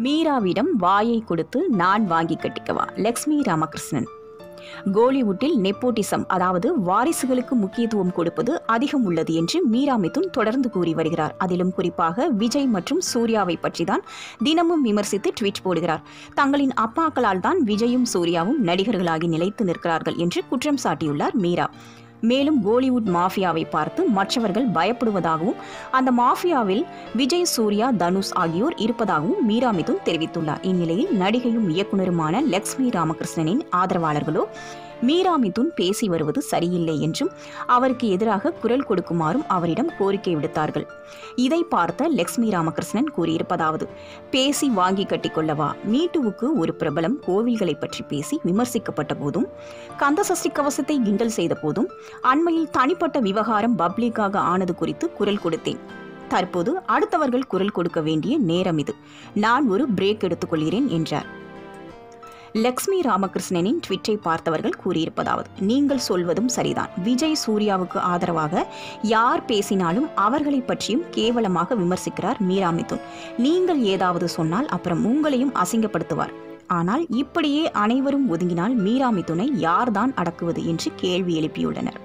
மீராவிடம் வாயை கொடுத்து நான் வாங்கி கட்டிக்கவா லக்ஷ்மி ராமகிருஷ்ணன் கோலிவுட்டில் நெப்போட்டிசம் அதாவது வாரிசுகளுக்கு முக்கியத்துவம் கொடுப்பது அதிகம் உள்ளது என்று மீரா மிதுன் தொடர்ந்து கூறி வருகிறார் அதிலும் குறிப்பாக விஜய் மற்றும் சூர்யாவை பற்றிதான் தினமும் விமர்சித்து ட்வீட் போடுகிறார் தங்களின் அப்பாக்களால் தான் விஜயும் சூர்யாவும் நடிகர்களாகி நிலைத்து நிற்கிறார்கள் என்று குற்றம் சாட்டியுள்ளார் மீரா மேலும் கோலிவுட் மாஃபியாவை பார்த்து மற்றவர்கள் பயப்படுவதாகவும் அந்த மாஃபியாவில் விஜய் சூர்யா தனுஷ் ஆகியோர் இருப்பதாகவும் மீரா மிதுன் தெரிவித்துள்ளார் இந்நிலையில் நடிகையும் இயக்குனருமான லக்ஷ்மி ராமகிருஷ்ணனின் ஆதரவாளர்களோ மீரா மிதுன் பேசி வருவது சரியில்லை என்றும் அவருக்கு எதிராக குரல் கொடுக்குமாறும் அவரிடம் கோரிக்கை விடுத்தார்கள் இதை பார்த்த லக்ஷ்மி ராமகிருஷ்ணன் கூறியிருப்பதாவது பேசி வாங்கி கட்டிக்கொள்ளவா மீட்டுவுக்கு ஒரு பிரபலம் கோவில்களை பற்றி பேசி விமர்சிக்கப்பட்ட போதும் கந்தசஷ்டி கவசத்தை கிண்டல் செய்த போதும் அண்மையில் தனிப்பட்ட விவகாரம் பப்ளிக்காக ஆனது குறித்து குரல் கொடுத்தேன் தற்போது அடுத்தவர்கள் குரல் கொடுக்க வேண்டிய நேரம் இது நான் ஒரு பிரேக் எடுத்துக்கொள்கிறேன் என்றார் லக்ஷ்மி ராமகிருஷ்ணனின் ட்விட்டை பார்த்தவர்கள் கூறியிருப்பதாவது நீங்கள் சொல்வதும் சரிதான் விஜய் சூர்யாவுக்கு ஆதரவாக யார் பேசினாலும் அவர்களை பற்றியும் கேவலமாக விமர்சிக்கிறார் மீரா மிதுன் நீங்கள் ஏதாவது சொன்னால் அப்புறம் உங்களையும் அசிங்கப்படுத்துவார் ஆனால் இப்படியே அனைவரும் ஒதுங்கினால் மீரா மிதுனை யார்தான் அடக்குவது என்று கேள்வி எழுப்பியுள்ளனர்